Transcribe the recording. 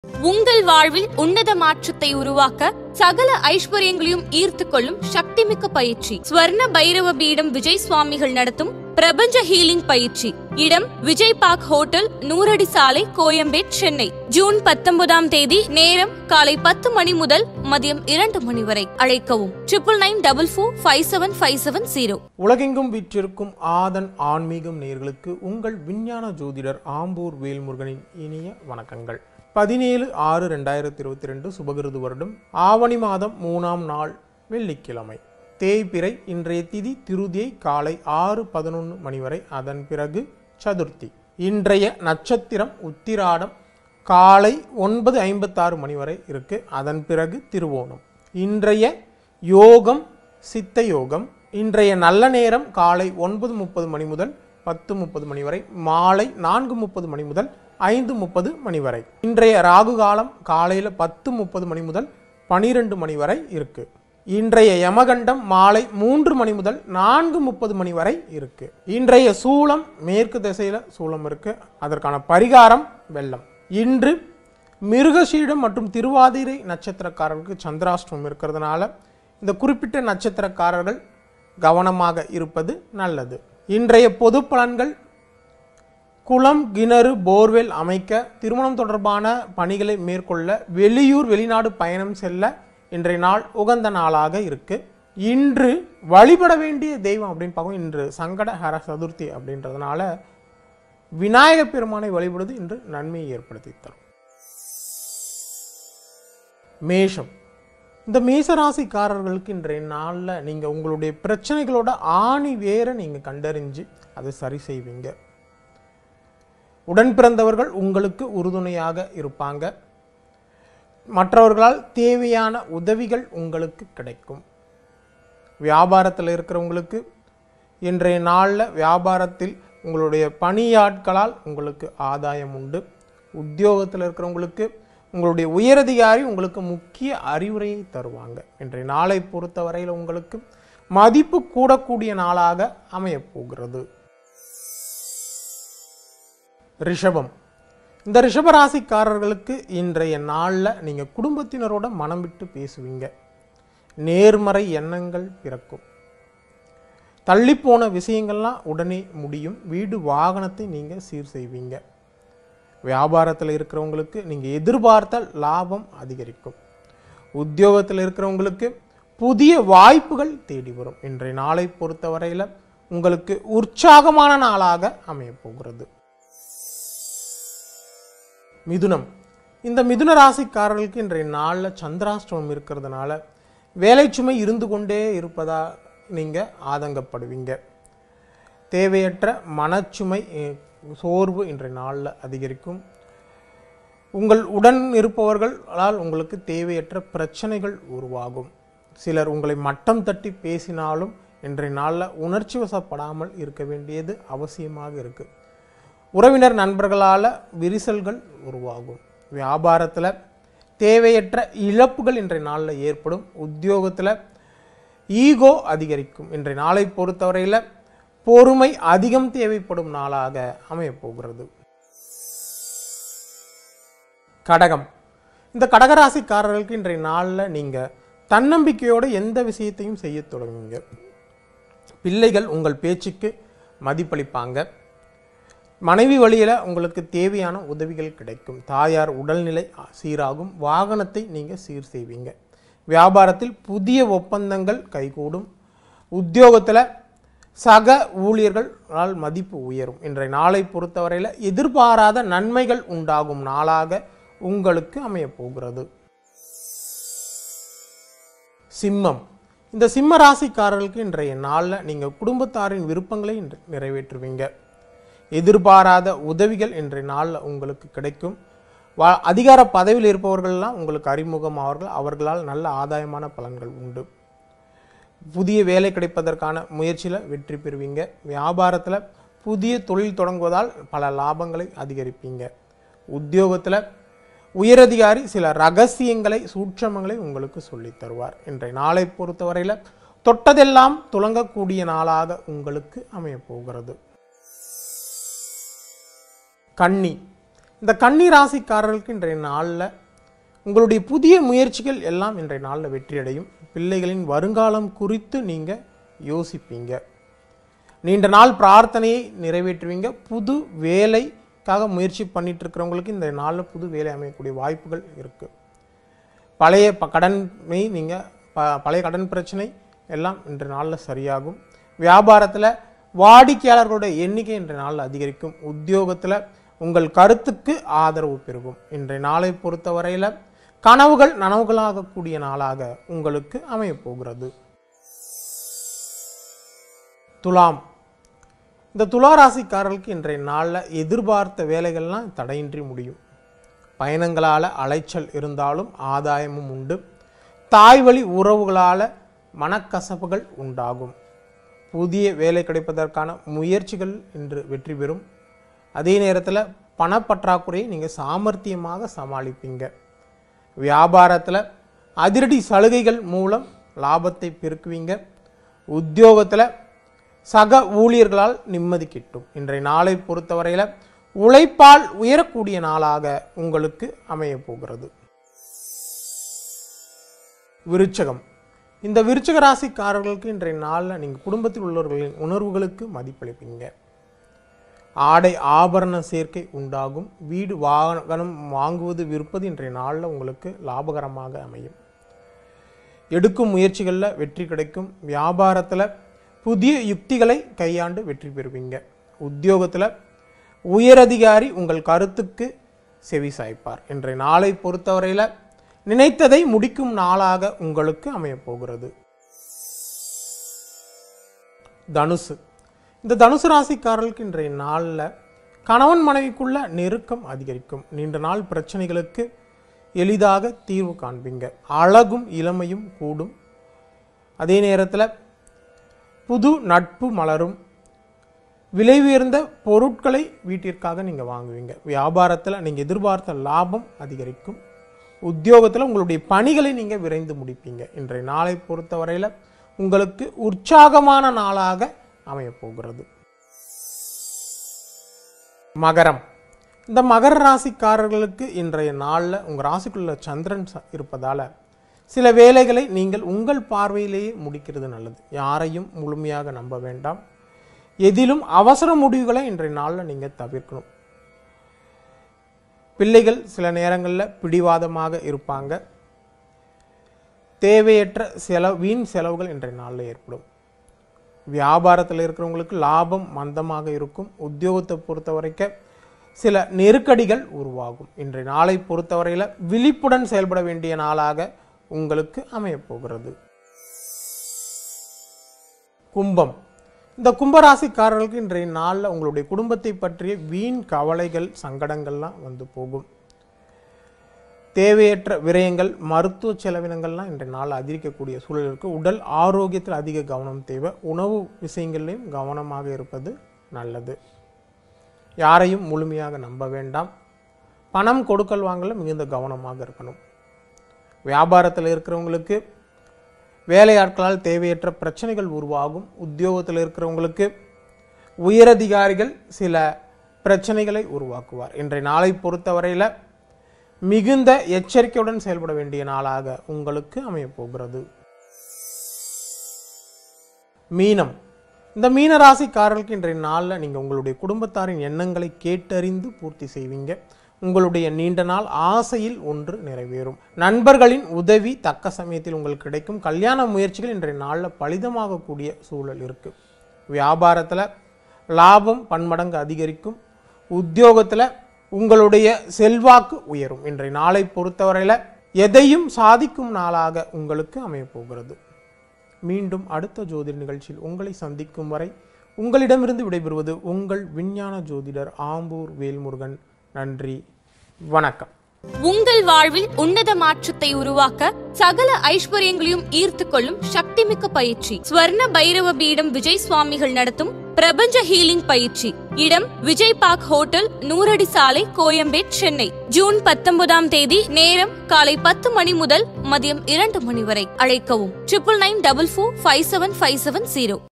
உங்கள் வாழ்வில் உன்னத மாற்றத்தை உருவாக்க சகல ஐஸ்வர்யங்களையும் ஈர்த்து கொள்ளும் சக்திமிக்க பயிற்சி ஸ்வர்ண பைரவ பீடம் விஜய் சுவாமிகள் நடத்தும் பிரபஞ்ச ஹீலிங் பயிற்சி இடம் விஜய் பார்க் ஹோட்டல் நூறடி சாலை கோயம்பேட் சென்னை ஜூன் பத்தொன்பதாம் தேதி நேரம் காலை பத்து மணி முதல் மதியம் இரண்டு மணி வரை அழைக்கவும் triple nine double four five seven five seven zero உலகெங்கும் வீற்றிருக்கும் ஆதன் ஆன்மீகம் நேர்களுக்கு உங்கள் விஞ்ஞான ஜோதிடர் ஆம்பூர் வேல்முருகனின் இனிய வணக்கங்கள் பதினேழு ஆறு ரெண்டாயிரத்தி இருபத்தி ரெண்டு சுபகிருது வருடம் ஆவணி மாதம் மூணாம் நாள் வெள்ளிக்கிழமை தேய்பிறை இன்றைய திதி திருதியை காலை ஆறு பதினொன்று மணி வரை அதன் பிறகு சதுர்த்தி இன்றைய நட்சத்திரம் உத்திராடம் காலை ஒன்பது ஐம்பத்தாறு மணி வரை இருக்கு அதன் பிறகு திருவோணம் இன்றைய யோகம் சித்த யோகம் இன்றைய நல்ல நேரம் காலை ஒன்பது முப்பது மணி முதல் பத்து முப்பது மணி வரை மாலை நான்கு முப்பது மணி முதல் ஐந்து முப்பது மணி வரை இன்றைய ராகு காலம் காலையில் பத்து முப்பது மணி முதல் பனிரெண்டு மணி வரை இருக்கு இன்றைய யமகண்டம் மாலை மூன்று மணி முதல் நான்கு முப்பது மணி வரை இருக்கு இன்றைய சூளம் மேற்கு திசையில சூளம் இருக்கு அதற்கான பரிகாரம் வெள்ளம் இன்று மிருகசீடம் மற்றும் திருவாதிரை நட்சத்திரக்காரர்களுக்கு சந்திராஷ்டமம் இருக்கிறதுனால இந்த குறிப்பிட்ட நட்சத்திரக்காரர்கள் கவனமாக இருப்பது நல்லது இன்றைய பொது பலன்கள் குளம் கிணறு போர்வெல் அமைக்க திருமணம் தொடர்பான பணிகளை மேற்கொள்ள வெளியூர் வெளிநாடு பயணம் செல்ல இன்றைய நாள் உகந்த நாளாக இருக்கு இன்று வழிபட வேண்டிய தெய்வம் அப்படின்னு பார்க்கும் இன்று சங்கடஹர சதுர்த்தி அப்படின்றதுனால விநாயகப் பெருமானை வழிபடுவது இன்று நன்மையை ஏற்படுத்தி தரும் மேஷம் இந்த மேசராசிக்காரர்களுக்கு இன்றைய நாளில் நீங்கள் உங்களுடைய பிரச்சனைகளோட ஆணி வேற நீங்கள் கண்டறிஞ்சு அதை சரி செய்வீங்க உடன் பிறந்தவர்கள் உங்களுக்கு உறுதுணையாக இருப்பாங்க மற்றவர்களால் தேவையான உதவிகள் உங்களுக்கு கிடைக்கும் வியாபாரத்தில் இருக்கிறவங்களுக்கு இன்றைய நாளில் வியாபாரத்தில் உங்களுடைய பணியாட்களால் உங்களுக்கு ஆதாயம் உண்டு உத்தியோகத்தில் இருக்கிறவங்களுக்கு உங்களுடைய உயரதிகாரி உங்களுக்கு முக்கிய அறிவுரையை தருவாங்க இன்றைய நாளை பொறுத்தவரையில் உங்களுக்கு மதிப்பு கூடக்கூடிய நாளாக அமையப் போகிறது ரிஷபம் இந்த ரிஷபராசிக்காரர்களுக்கு இன்றைய நாளில் நீங்கள் குடும்பத்தினரோட மனம் விட்டு பேசுவீங்க நேர்மறை எண்ணங்கள் பிறக்கும் தள்ளிப்போன விஷயங்கள்லாம் உடனே முடியும் வீடு வாகனத்தை நீங்கள் சீர் செய்வீங்க வியாபாரத்தில் இருக்கிறவங்களுக்கு நீங்கள் எதிர்பார்த்த லாபம் அதிகரிக்கும் உத்தியோகத்தில் இருக்கிறவங்களுக்கு புதிய வாய்ப்புகள் தேடி வரும் இன்றைய நாளை பொறுத்தவரையில் உங்களுக்கு உற்சாகமான நாளாக அமையப் போகிறது மிதுனம் இந்த மிதுன ராசிக்காரர்களுக்கு இன்றைய நாளில் சந்திராஷ்டமம் இருக்கிறதுனால வேலை சுமை இருந்து கொண்டே இருப்பதா நீங்கள் ஆதங்கப்படுவீங்க தேவையற்ற மனச்சுமை அஹ், சோர்வு இன்றைய நாளில் அதிகரிக்கும் உங்கள் உடன் இருப்பவர்களால் உங்களுக்கு தேவையற்ற பிரச்சனைகள் உருவாகும் சிலர் உங்களை மட்டம் தட்டி பேசினாலும் இன்றைய நாளில் உணர்ச்சி வசப்படாமல் இருக்க வேண்டியது அவசியமாக இருக்கு உறவினர் நண்பர்களால் விரிசல்கள் உருவாகும் வியாபாரத்தில் தேவையற்ற இழப்புகள் இன்றைய நாளில் ஏற்படும் உத்தியோகத்தில் ஈகோ அதிகரிக்கும் இன்றைய நாளை பொறுத்தவரையில் பொறுமை அதிகம் தேவைப்படும் நாளாக அமையப் போகிறது கடகம் இந்த கடகராசிக்காரர்களுக்கு இன்றைய நாளில் நீங்கள் தன்னம்பிக்கையோடு எந்த விஷயத்தையும் செய்ய தொடங்குவீங்க பிள்ளைகள் உங்கள் பேச்சுக்கு மதிப்பளிப்பாங்க மனைவி வழியில் உங்களுக்கு தேவையான உதவிகள் கிடைக்கும் தாயார் உடல்நிலை சீராகும் வாகனத்தை நீங்கள் சீர் செய்வீங்க வியாபாரத்தில் புதிய ஒப்பந்தங்கள் கைகூடும் உத்தியோகத்தில் சக ஊழியர்களால் மதிப்பு உயரும் இன்றைய நாளை பொறுத்தவரையில் எதிர்பாராத நன்மைகள் உண்டாகும் நாளாக உங்களுக்கு அமையப் போகிறது சிம்மம் இந்த சிம்ம ராசிக்காரர்களுக்கு இன்றைய நாளில் நீங்கள் குடும்பத்தாரின் விருப்பங்களை இன்று நிறைவேற்றுவீங்க எதிர்பாராத உதவிகள் இன்றைய நாளில் உங்களுக்கு கிடைக்கும் வா அதிகார பதவியில் இருப்பவர்கள்லாம் உங்களுக்கு அறிமுகமாவார்கள் அவர்களால் நல்ல ஆதாயமான பலன்கள் உண்டு புதிய வேலை கிடைப்பதற்கான முயற்சியில் வெற்றி பெறுவீங்க வியாபாரத்தில் புதிய தொழில் தொடங்குவதால் பல லாபங்களை அதிகரிப்பீங்க உத்தியோகத்தில் உயரதிகாரி சில ரகசியங்களை சூட்சமங்களை உங்களுக்கு சொல்லித் தருவார் இன்றைய நாளை பொறுத்தவரையில் தொட்டதெல்லாம் துலங்கக்கூடிய நாளாக உங்களுக்கு அமையப் போகிறது கன்னி இந்த கன்னி ராசிக்காரர்களுக்கு இன்றைய நாளில் உங்களுடைய புதிய முயற்சிகள் எல்லாம் இன்றைய நாளில் வெற்றியடையும் பிள்ளைகளின் வருங்காலம் குறித்து நீங்கள் யோசிப்பீங்க நீண்ட நாள் பிரார்த்தனையை நிறைவேற்றுவீங்க புது வேலைக்காக முயற்சி பண்ணிட்டு இருக்கிறவங்களுக்கு இந்த நாளில் புது வேலை அமையக்கூடிய வாய்ப்புகள் இருக்குது பழைய ப கடனை நீங்கள் ப பழைய கடன் பிரச்சனை எல்லாம் இன்றைய நாளில் சரியாகும் வியாபாரத்தில் வாடிக்கையாளர்களுடைய எண்ணிக்கை இன்றைய நாளில் அதிகரிக்கும் உத்தியோகத்தில் உங்கள் கருத்துக்கு ஆதரவு பெருகும் இன்றைய நாளை பொறுத்தவரையில் கனவுகள் நனவுகளாகக்கூடிய நாளாக உங்களுக்கு அமையப் போகிறது துலாம் இந்த துலா ராசிக்காரர்களுக்கு இன்றைய நாளில் எதிர்பார்த்த வேலைகள்லாம் தடையின்றி முடியும் பயணங்களால் அலைச்சல் இருந்தாலும் ஆதாயமும் உண்டு தாய் வழி உறவுகளால் மனக்கசப்புகள் உண்டாகும் புதிய வேலை கிடைப்பதற்கான முயற்சிகள் இன்று வெற்றி பெறும் அதே நேரத்தில் பணப்பற்றாக்குறையை நீங்கள் சாமர்த்தியமாக சமாளிப்பீங்க வியாபாரத்தில் அதிரடி சலுகைகள் மூலம் லாபத்தை பெருக்குவீங்க உத்தியோகத்தில் சக ஊழியர்களால் நிம்மதி கிட்டும் இன்றைய நாளை பொறுத்தவரையில் உழைப்பால் உயரக்கூடிய நாளாக உங்களுக்கு அமையப் போகிறது விருச்சகம் இந்த விருச்சக ராசிக்காரர்களுக்கு இன்றைய நாளில் நீங்கள் குடும்பத்தில் உள்ளவர்களின் உணர்வுகளுக்கு மதிப்பளிப்பீங்க ஆடை ஆபரண சேர்க்கை உண்டாகும் வீடு வாகனம் வாங்குவது விற்பது இன்றைய நாளில் உங்களுக்கு லாபகரமாக அமையும் எடுக்கும் முயற்சிகளில் வெற்றி கிடைக்கும் வியாபாரத்தில் புதிய யுக்திகளை கையாண்டு வெற்றி பெறுவீங்க உத்தியோகத்தில் உயரதிகாரி உங்கள் கருத்துக்கு செவி சாய்ப்பார் இன்றைய நாளை பொறுத்தவரையில் நினைத்ததை முடிக்கும் நாளாக உங்களுக்கு அமையப் போகிறது தனுசு இந்த தனுசு ராசிக்காரர்களுக்கு இன்றைய நாளில் கணவன் மனைவிக்குள்ள நெருக்கம் அதிகரிக்கும் நீண்ட நாள் பிரச்சனைகளுக்கு எளிதாக தீர்வு காண்பீங்க அழகும் இளமையும் கூடும் அதே நேரத்தில் புது நட்பு மலரும் விலை உயர்ந்த பொருட்களை வீட்டிற்காக நீங்கள் வாங்குவீங்க வியாபாரத்தில் நீங்கள் எதிர்பார்த்த லாபம் அதிகரிக்கும் உத்தியோகத்தில் உங்களுடைய பணிகளை நீங்கள் விரைந்து முடிப்பீங்க இன்றைய நாளை பொறுத்தவரையில் உங்களுக்கு உற்சாகமான நாளாக அமையப் போகிறது மகரம் இந்த மகர ராசிக்காரர்களுக்கு இன்றைய நாளில் உங்கள் ராசிக்குள்ள சந்திரன் ச- இருப்பதால் சில வேலைகளை நீங்கள் உங்கள் பார்வையிலேயே முடிக்கிறது நல்லது யாரையும் முழுமையாக நம்ப வேண்டாம் எதிலும் அவசர முடிவுகளை இன்றைய நாளில் நீங்கள் தவிர்க்கணும் பிள்ளைகள் சில நேரங்களில் பிடிவாதமாக இருப்பாங்க தேவையற்ற செலவு வீண் செலவுகள் இன்றைய நாளில் ஏற்படும் வியாபாரத்தில் இருக்கிறவங்களுக்கு லாபம் மந்தமாக இருக்கும் உத்தியோகத்தை பொறுத்த வரைக்கும் சில நெருக்கடிகள் உருவாகும் இன்றைய நாளை பொறுத்தவரையில் விழிப்புடன் செயல்பட வேண்டிய நாளாக உங்களுக்கு அமையப் போகிறது கும்பம் இந்த கும்பராசிக்காரர்களுக்கு இன்றைய நாளில் உங்களுடைய குடும்பத்தை பற்றிய வீண் கவலைகள் சங்கடங்கள்லாம் வந்து போகும் தேவையற்ற விரயங்கள் மருத்துவ செலவினங்கள்லாம் இன்றைய நாள் அதிகரிக்கக்கூடிய சூழல் இருக்கு உடல் ஆரோக்கியத்தில் அதிக கவனம் தேவை உணவு விஷயங்கள்லையும் கவனமாக இருப்பது நல்லது யாரையும் முழுமையாக நம்ப வேண்டாம் பணம் கொடுக்கல் வாங்கல மிகுந்த கவனமாக இருக்கணும் வியாபாரத்தில் இருக்கிறவங்களுக்கு வேலையாட்களால் தேவையற்ற பிரச்சனைகள் உருவாகும் உத்தியோகத்தில் இருக்கிறவங்களுக்கு உயரதிகாரிகள் சில பிரச்சனைகளை உருவாக்குவார் இன்றைய நாளை பொறுத்தவரையில் மிகுந்த எச்சரிக்கையுடன் செயல்பட வேண்டிய நாளாக உங்களுக்கு அமையப் போகிறது மீனம் இந்த மீன ராசிக்காரர்களுக்கு இன்றைய நாளில் நீங்கள் உங்களுடைய குடும்பத்தாரின் எண்ணங்களை கேட்டறிந்து பூர்த்தி செய்வீங்க உங்களுடைய நீண்ட நாள் ஆசையில் ஒன்று நிறைவேறும் நண்பர்களின் உதவி தக்க சமயத்தில் உங்களுக்கு கிடைக்கும் கல்யாண முயற்சிகள் இன்றைய நாளில் பலிதமாகக்கூடிய சூழல் இருக்கு வியாபாரத்தில் லாபம் பன்மடங்கு அதிகரிக்கும் உத்தியோகத்தில் உங்களுடைய செல்வாக்கு உயரும் இன்றைய நாளை பொறுத்தவரையில் எதையும் சாதிக்கும் நாளாக உங்களுக்கு அமையப் போகிறது மீண்டும் அடுத்த ஜோதிட நிகழ்ச்சியில் உங்களை சந்திக்கும் வரை உங்களிடமிருந்து விடைபெறுவது உங்கள் விஞ்ஞான ஜோதிடர் ஆம்பூர் வேல்முருகன் நன்றி வணக்கம் உங்கள் வாழ்வில் உன்னத மாற்றத்தை உருவாக்க சகல ஐஸ்வர்யங்களையும் ஈர்த்து கொள்ளும் சக்திமிக்க பயிற்சி ஸ்வர்ண பைரவ பீடம் விஜய் சுவாமிகள் நடத்தும் பிரபஞ்ச ஹீலிங் பயிற்சி இடம் விஜய் பார்க் ஹோட்டல் நூறடி சாலை கோயம்பேட் சென்னை ஜூன் பத்தொன்பதாம் தேதி நேரம் காலை பத்து மணி முதல் மதியம் இரண்டு மணி வரை அழைக்கவும் triple nine double four five seven five seven zero